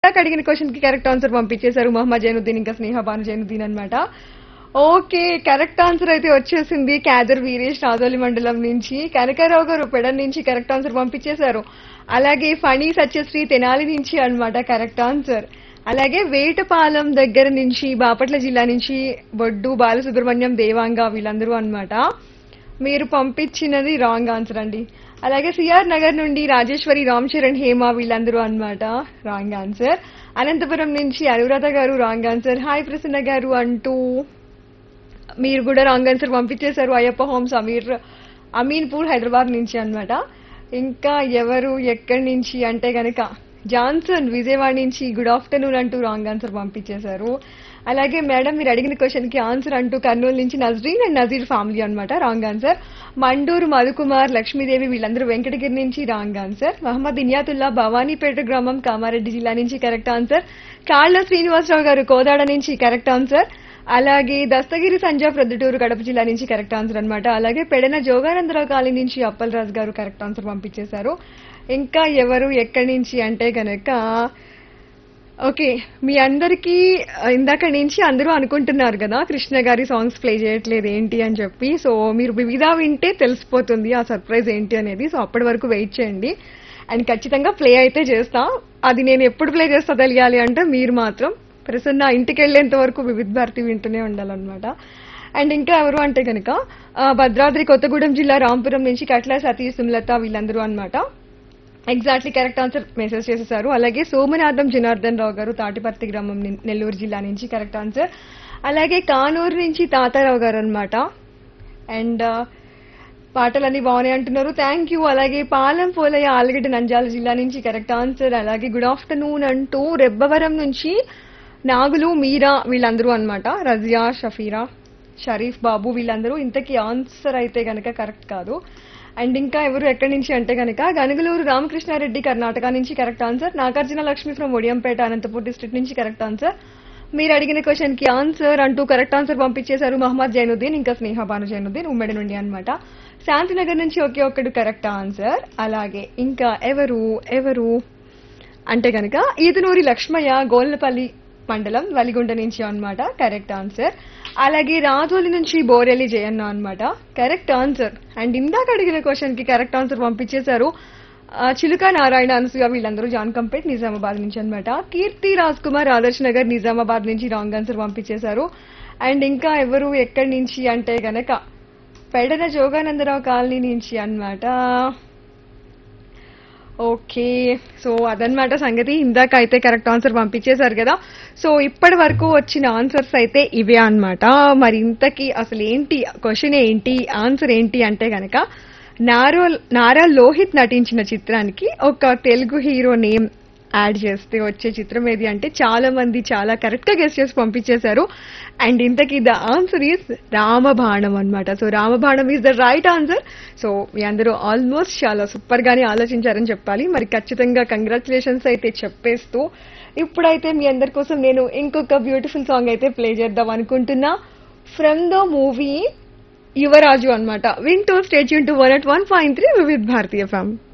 ఇందాక అడిగిన క్వశ్చన్ కి కరెక్ట్ ఆన్సర్ పంపించేశారు మొహమ్మద్ జైనుద్దీన్ ఇంకా స్నేహ బాను జైనుద్దీన్ అనమాట ఓకే కరెక్ట్ ఆన్సర్ అయితే వచ్చేసింది క్యాదర్ వీరేష్ రాజోలి మండలం నుంచి కనకారావు గారు పెడన్ నుంచి కరెక్ట్ ఆన్సర్ పంపించేశారు అలాగే ఫణి సత్యశ్రీ తెనాలి నుంచి అన్నమాట కరెక్ట్ ఆన్సర్ అలాగే వేటపాలెం దగ్గర నుంచి బాపట్ల జిల్లా నుంచి బొడ్డు బాలసుబ్రహ్మణ్యం దేవాంగ వీళ్ళందరూ అన్నమాట మీరు పంపించినది రాంగ్ ఆన్సర్ అండి అలాగే సిఆర్ నగర్ నుండి రాజేశ్వరి రామ్ చరణ్ హేమ వీళ్ళందరూ అన్నమాట రాంగ్ ఆన్సర్ అనంతపురం నుంచి అనురాధ గారు రాంగ్ ఆన్సర్ హాయ్ ప్రసన్న గారు అంటూ మీరు కూడా రాంగ్ ఆన్సర్ పంపించేశారు అయ్యప్ప హోమ్స్ అమీర్ అమీన్పూర్ హైదరాబాద్ నుంచి అన్నమాట ఇంకా ఎవరు ఎక్కడి నుంచి అంటే గనక జాన్సన్ విజయవాడ నుంచి గుడ్ ఆఫ్టర్నూన్ అంటూ రాంగ్ ఆన్సర్ పంపించేశారు అలాగే మేడం మీరు అడిగిన క్వశ్చన్ కి ఆన్సర్ అంటూ కర్నూలు నుంచి నజరీన్ అండ్ నజీర్ ఫ్యామిలీ అన్నమాట రాంగ్ ఆన్సర్ మండూరు మధుకుమార్ లక్ష్మీదేవి వీళ్ళందరూ వెంకటగిరి నుంచి రాంగ్ ఆన్సర్ మహమ్మద్ ఇనియాతుల్లా భవానీపేట గ్రామం కామారెడ్డి జిల్లా నుంచి కరెక్ట్ ఆన్సర్ కాళ్ళ శ్రీనివాసరావు గారు కోదాడ నుంచి కరెక్ట్ ఆన్సర్ అలాగే దస్తగిరి సంజా ప్రొద్దుటూరు కడప జిల్లా నుంచి కరెక్ట్ ఆన్సర్ అన్నమాట అలాగే పెడన జోగానందరావు కాలనీ నుంచి అప్పల్ రాజు గారు కరెక్ట్ ఆన్సర్ పంపించేశారు ఇంకా ఎవరు ఎక్కడి నుంచి అంటే గనక ఓకే మీ అందరికీ ఆ, ఇందాక నుంచి అందరూ అనుకుంటున్నారు కదా కృష్ణ గారి సాంగ్స్ ప్లే చేయట్లేదు ఏంటి అని చెప్పి సో మీరు వివిధ వింటే తెలిసిపోతుంది ఆ సర్ప్రైజ్ ఏంటి అనేది సో అప్పటి వరకు వెయిట్ చేయండి అండ్ ఖచ్చితంగా ప్లే అయితే చేస్తా అది నేను ఎప్పుడు ప్లే చేస్తా తెలియాలి అంటే మీరు మాత్రం ప్రసన్న ఇంటికి వెళ్ళేంత వరకు వివిధ భారతి వింటూనే ఉండాలన్నమాట అండ్ ఇంకా ఎవరు అంటే కనుక ఆ, భద్రాద్రి కొత్తగూడెం జిల్లా రాంపురం నుంచి కట్ల సతీష్ సుమలత వీళ్ళందరూ అన్నమాట ఎగ్జాక్ట్లీ కరెక్ట్ ఆన్సర్ మెసేజ్ చేసేసారు అలాగే సోమనాథం జనార్దన్ రావు గారు తాటిపర్తి గ్రామం ని- నెల్లూరు జిల్లా నుంచి కరెక్ట్ ఆన్సర్ అలాగే కానూరు నుంచి తాతారావు గారు అనమాట అండ్ పాటలన్నీ బాగున్నాయి అంటున్నారు థ్యాంక్ యూ అలాగే పాలెం పోలయ్య ఆలగడ్డ నంజాల జిల్లా నుంచి కరెక్ట్ ఆన్సర్ అలాగే గుడ్ ఆఫ్టర్నూన్ అంటూ రెబ్బవరం నుంచి నాగులు మీరా వీళ్ళందరూ అన్నమాట రజియా షఫీరా షరీఫ్ బాబు వీళ్ళందరూ ఇంతకీ ఆన్సర్ అయితే గనక కరెక్ట్ కాదు అండ్ ఇంకా ఎవరు ఎక్కడి నుంచి అంటే గనక గనుగులూరు రామకృష్ణారెడ్డి కర్ణాటక నుంచి correct answer Nagarjuna Lakshmi from Odiyampeta Anantapur district నుంచి కరెక్ట్ ఆన్సర్ మీరు అడిగిన క్వశ్చన్ కి ఆన్సర్ అంటూ కరెక్ట్ ఆన్సర్ పంపించేశారు మహమ్మద్ జైనుద్దీన్ ఇంకా స్నేహ భాను జైనుద్దీన్ ఉమ్మడి నుండి అన్నమాట శాంతినగర్ నుంచి ఒకే ఒక్కడు కరెక్ట్ ఆన్సర్ అలాగే ఇంకా ఎవరు ఎవరు అంటే గనక ఈదునూరి లక్ష్మయ్య గోల్నపల్లి మండలం వలిగుండ నుంచి అన్నమాట కరెక్ట్ ఆన్సర్ అలాగే రాజోలి నుంచి బోరెల్లి జయన్న అన్నమాట కరెక్ట్ ఆన్సర్ అండ్ ఇందాక అడిగిన క్వశ్చన్ కి కరెక్ట్ ఆన్సర్ పంపించేశారు ఆ, చిలుక నారాయణ అనసూయ వీళ్ళందరూ జాన్ కంపేట్ నిజామాబాద్ నుంచి అన్నమాట కీర్తి రాజ్ కుమార్ ఆదర్శ్ నగర్ నిజామాబాద్ నుంచి రాంగ్ ఆన్సర్ పంపించేశారు అండ్ ఇంకా ఎవరు ఎక్కడి నుంచి అంటే గనక పెడన జోగానందరావు కాలనీ నుంచి అన్నమాట ఓకే సో అదనమాట సంగతి ఇందాక అయితే కరెక్ట్ ఆన్సర్ పంపించేశారు కదా సో ఇప్పటి వరకు వచ్చిన ఆన్సర్స్ అయితే ఇవే అన్నమాట మరి ఇంతకీ అసలు ఏంటి క్వశ్చన్ ఏంటి ఆన్సర్ ఏంటి అంటే గనక నారో నారా లోహిత్ నటించిన చిత్రానికి ఒక తెలుగు హీరో నేమ్ యాడ్ చేస్తే వచ్చే చిత్రం ఏది అంటే చాలా మంది చాలా కరెక్ట్ గా గెస్ట్ చేసి పంపించేశారు అండ్ ఇంతకీ ద ఆన్సర్ ఈస్ రామబాణం అన్నమాట so Ramabanam is the right answer so మీ అందరూ ఆల్మోస్ట్ చాలా సూపర్ గానే ఆలోచించారని చెప్పాలి మరి ఖచ్చితంగా కంగ్రాచులేషన్స్ అయితే చెప్పేస్తూ ఇప్పుడైతే మీ అందరి కోసం నేను ఇంకొక బ్యూటిఫుల్ సాంగ్ అయితే ప్లే చేద్దాం అనుకుంటున్నా ఫ్రమ్ ద మూవీ యువరాజు అన్నమాట వింటూ స్టేట్ యూన్ to one at one point three Vividh Bharatiya ఫ్యామ్